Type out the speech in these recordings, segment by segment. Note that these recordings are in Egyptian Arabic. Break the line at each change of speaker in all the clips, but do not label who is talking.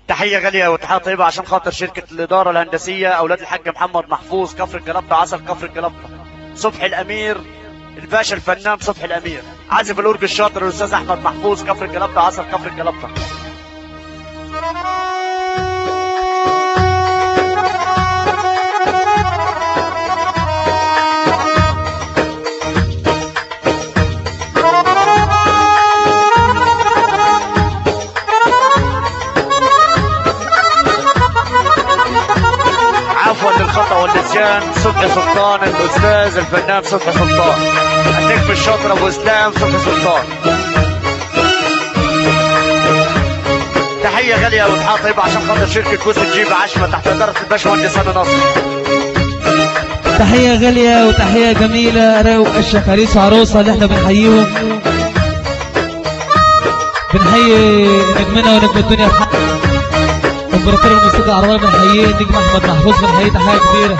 تحية غالية وتحية طيبة عشان خاطر شركة الإدارة الهندسية أولاد الحاج محمد محفوظ كفر الجلبة عسل كفر الجلبة صبحي الأمير الباشا الفنان صبحي الأمير عازف الأورج الشاطر الأستاذ أحمد محفوظ كفر الجلبة عسل كفر الجلبة عفوا للخطا والنسيان صبحي سلطان الاستاذ الفنان صبحي سلطان النجم الشاطر ابو اسلام صبحي سلطان تحيه غاليه وتحيه طيبه عشان خاطر شركه كوس الجيب عشمه تحت اداره الباشمهندس هاني نصر
تحية غالية وتحية جميلة روق الشكاليس وعروسة اللي احنا بنحييهم بنحيي نجمنا ونجم الدنيا في حق امبراطور الموسيقى العربية بنحييه النجم احمد محفوظ بنحييه تحية كبيرة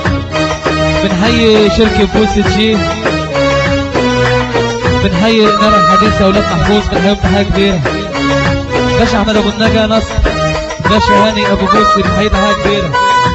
بنحيي شركة بوس الجي بنحيي نار الحديثة اولاد محفوظ بنحييهم تحية كبيرة باشا احمد ابو النجا نصر باشا هاني ابو بوسي بنحييه تحية كبيرة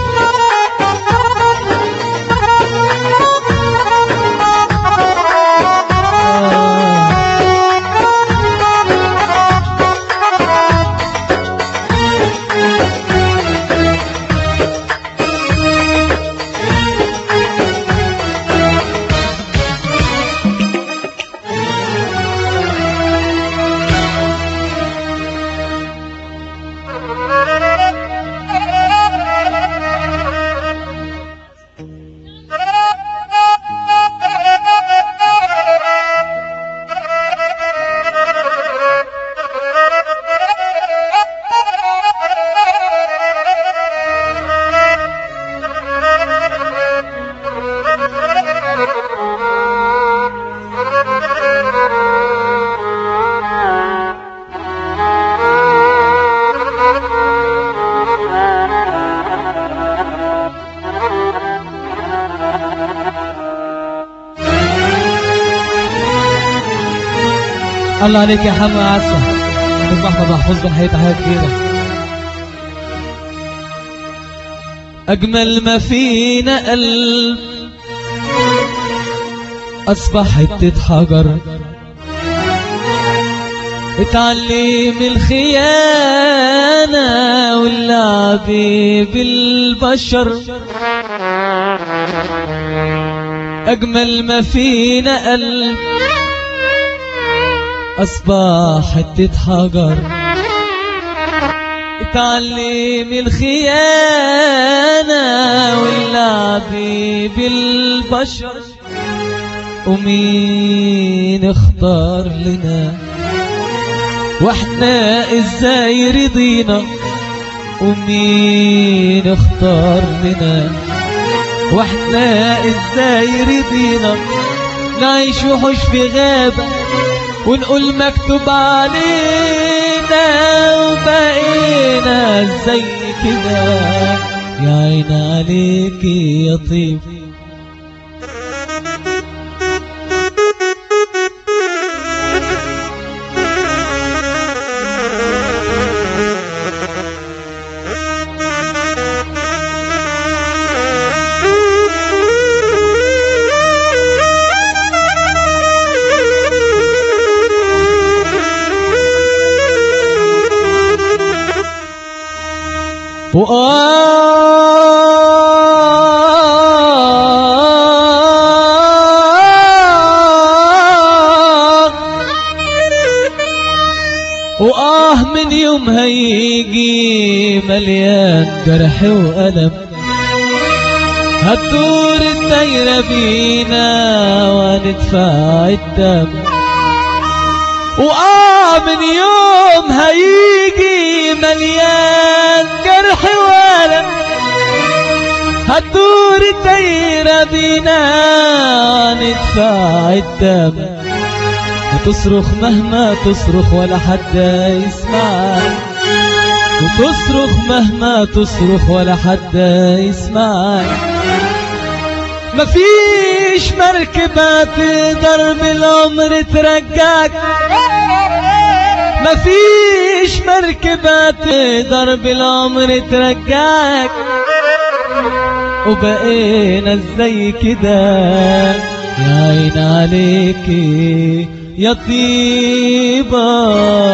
الله عليك يا حما عسى نجم احمد محفوظ بنحيي تحية كبيرة أجمل ما فينا قلب أصبح حتة حجر اتعلم الخيانة واللعب بالبشر أجمل ما فينا قلب أصبح حتة حجر اتعلم الخيانة واللعب بالبشر ومين اختار لنا واحنا ازاي رضينا ومين اختار لنا واحنا ازاي رضينا نعيش وحوش في غابة ونقول مكتوب علينا وبقينا زي كده يا عين عليك يا طيب وآه وآه من يوم هيجي مليان جرح وألم هتدور الدايرة بينا وندفع الدم وآه من يوم هيجي مليان جرح وألم هتدور الدايرة بينا ندفع الدم وتصرخ مهما تصرخ ولا حد يسمعك وتصرخ مهما تصرخ ولا حد يسمعك مفيش مركبة تقدر بالعمر ترجعك مفيش مركبة تقدر بالعمر ترجعك وبقينا ازاي كده يا عين عليكي يا طيبة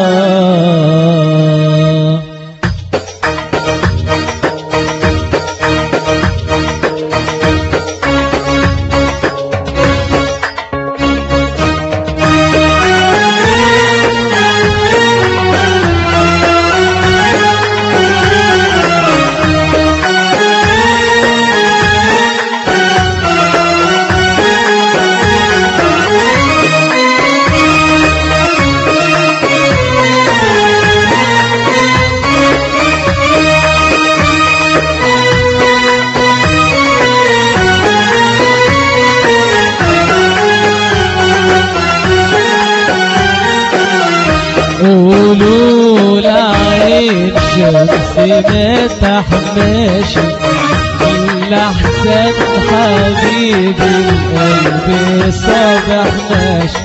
قولوا لعين شمس ما تحماش الأحسن حبيبي القلب صبح ماشي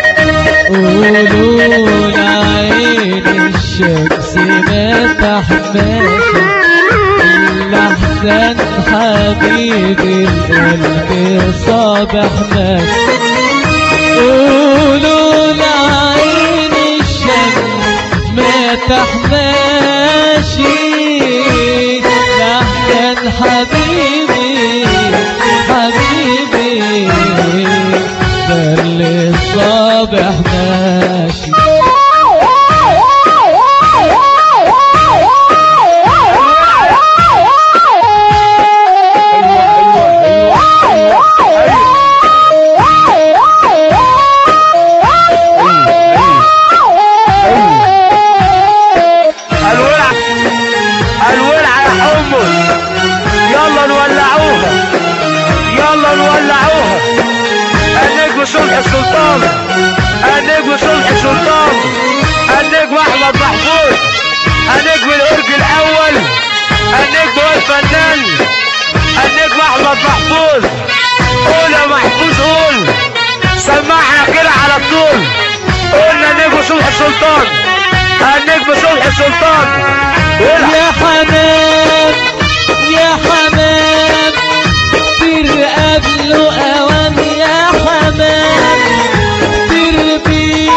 قولوا لعين الشمس ما تحماش الأحسن حبيبي القلب صبح ماشي قولوا لعين الشمس ما تحماشي لحن حبيبي حبيبي ده اللي الصبح ماشي
الولع الولع يا حمص يلا نولعوها يلا نولعوها النجم صلح السلطان النجم صلح السلطان النجم احمد محفوظ النجم الأرج الاول النجم هو الفنان النجم احمد محفوظ قول يا محفوظ قول سمعنا كده على طول قلنا النجم صلح السلطان النجم صلح السلطان والع-
يا حمام يا حمام سر قبله اوام يا حمام سر بيه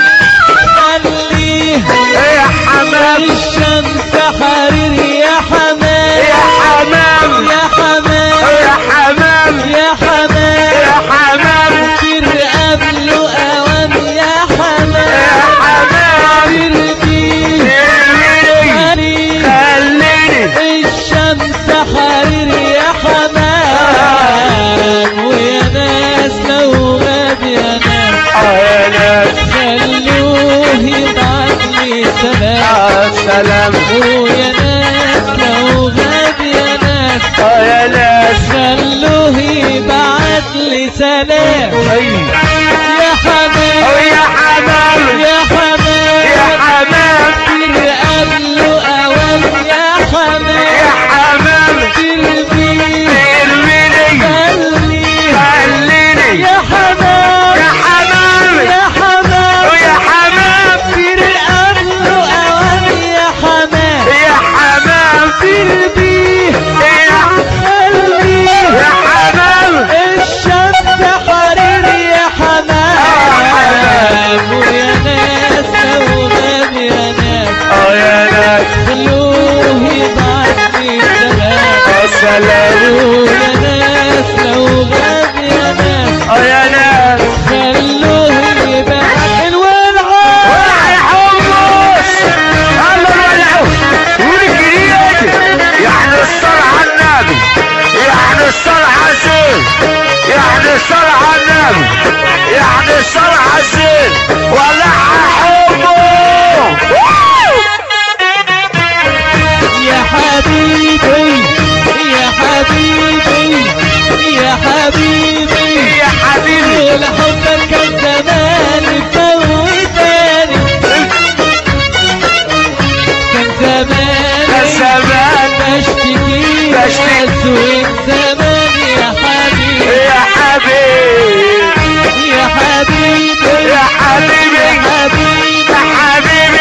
خليه
ايه يا حمام
الشمس حرير يا حمام
يا حمام
يا حمام
يا حمام
يا حمام
يا حمام
سر قبله اوام يا
يا
حمام
حمام
سر بيه
خليني
خليه
خليني
الشمس حرير يا حمام ويا ناس لو غاب يا ناس
اه يا ناس
خلوه يبعت لي سلام
اه سلام
ويا ناس لو غاب يا ناس
اه يا ناس
خلوه يبعت لي سلام
ايوه
يا حمام
اه يا حمام
يا حمام
يا حمام
سر قبله اوام يا حمام
يا حمام
سر بيه
ارميني
خليه
خليني
يا حمام
يا حمام
يا حمام
ويا حمام
سير قبله اوام يا حمام
يا حمام
سير بيه
يا
قلبي
يا حمام
الشمس حرير يا حمام ويا ناس لو غاب يا ناس
اه يا ناس
خلوه يبعت لي سلام
يا سلام
ويا ناس لو غاب يا ناس
اه يا ناس
خلوه يبعت الولعة
ولع يا حمص يلا نولعه والجديد يعني الصلاة على النبي يعني الصلاة على الزين يعني الصلاة على النبي يعني الصلاة على الزين ولعها حمص
يا حبيبي يا حبيبي يا حبيبي
يا حبيبي
طول حبك كان زمان فوتاني كان زمان
يا زمان
بشتكي
بشتكي.
بس وانت زمان يا حبيبي
يا حبيبي
يا حبيبي
يا حبيبي
يا حبيبي
يا حبيبي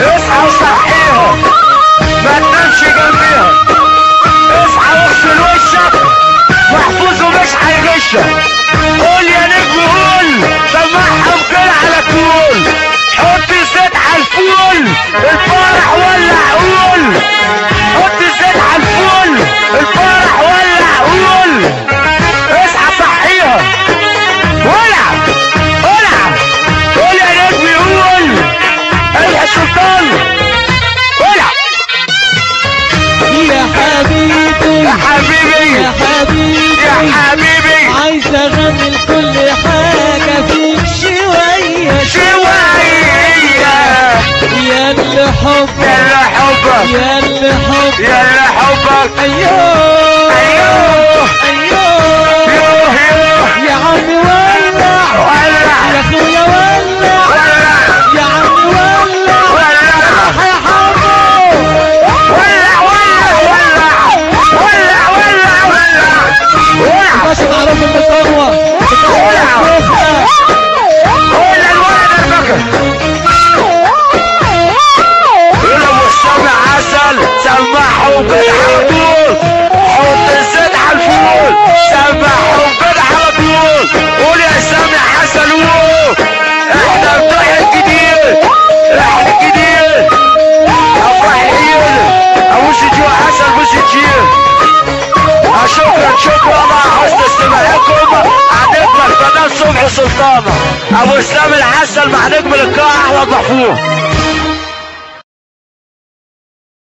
اصحى وصحيها ما تنامش جنبيها اصحى واغسل وشك محفوظ ومش هيغشك قول يا نجم قول سمعهم كده على طول حط الزيت على الفول الفرح ولع قول حط الزيت على الفول الفرح ولع قول اصحى صحيها ولع ولع قول يا نجم قول ايها السلطان ولع
يا حبيبي
يا حبيبي
يا حبيبي
يا حبيبي
عايز اغني لكل حاجة فيك شوية
شوية
يا اللي حبك
يلا حبك
يا اللي حبك
يلا حبك
ايوه
ايوه
ايوه
يوه يوه
يا عمي ولع
ولع
يا اخويا ولع
ولع
يا عمي ولع
ولع
يا حبو
ولع ولع ولع ولع ولع ولع ولع
ماشي معروف المصروة
ولع ولع الولد البكر يلا والسمع عسل سمعهم كده على طول حط الزيت على الفول سمعهم كده على طول قول يا سامع عسل وو احنا بتوع الجديد احنا الجديد افرح عيال ابوس جو عسل بوس الجيل شكرا شكرا مع حسن استماعكم عن نجم القناه صبح سلطانه ابو اسلام العسل مع نجم القاع احمد محفوظ